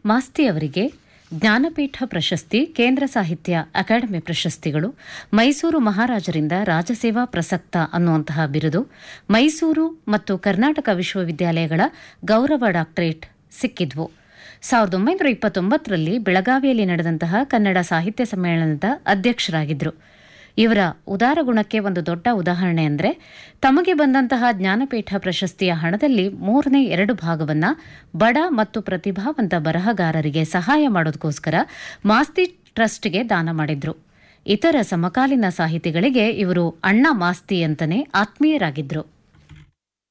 ಮಾಸ್ತಿ ಅವರಿಗೆ ಜ್ಞಾನಪೀಠ ಪ್ರಶಸ್ತಿ ಕೇಂದ್ರ ಸಾಹಿತ್ಯ ಅಕಾಡೆಮಿ ಪ್ರಶಸ್ತಿಗಳು ಮೈಸೂರು ಮಹಾರಾಜರಿಂದ ರಾಜಸೇವಾ ಪ್ರಸಕ್ತ ಅನ್ನುವಂತಹ ಬಿರುದು ಮೈಸೂರು ಮತ್ತು ಕರ್ನಾಟಕ ವಿಶ್ವವಿದ್ಯಾಲಯಗಳ ಗೌರವ ಡಾಕ್ಟರೇಟ್ ಸಿಕ್ಕಿದ್ವು ಸಾವಿರದ ಒಂಬೈನೂರ ಇಪ್ಪತ್ತೊಂಬತ್ತರಲ್ಲಿ ಬೆಳಗಾವಿಯಲ್ಲಿ ನಡೆದಂತಹ ಕನ್ನಡ ಸಾಹಿತ್ಯ ಸಮ್ಮೇಳನದ ಅಧ್ಯಕ್ಷರಾಗಿದ್ದರು ಇವರ ಉದಾರ ಗುಣಕ್ಕೆ ಒಂದು ದೊಡ್ಡ ಉದಾಹರಣೆ ಅಂದರೆ ತಮಗೆ ಬಂದಂತಹ ಜ್ಞಾನಪೀಠ ಪ್ರಶಸ್ತಿಯ ಹಣದಲ್ಲಿ ಮೂರನೇ ಎರಡು ಭಾಗವನ್ನ ಬಡ ಮತ್ತು ಪ್ರತಿಭಾವಂತ ಬರಹಗಾರರಿಗೆ ಸಹಾಯ ಮಾಡೋದಕ್ಕೋಸ್ಕರ ಮಾಸ್ತಿ ಟ್ರಸ್ಟ್ಗೆ ದಾನ ಮಾಡಿದ್ರು ಇತರ ಸಮಕಾಲೀನ ಸಾಹಿತಿಗಳಿಗೆ ಇವರು ಅಣ್ಣ ಮಾಸ್ತಿ ಅಂತಲೇ ಆತ್ಮೀಯರಾಗಿದ್ರು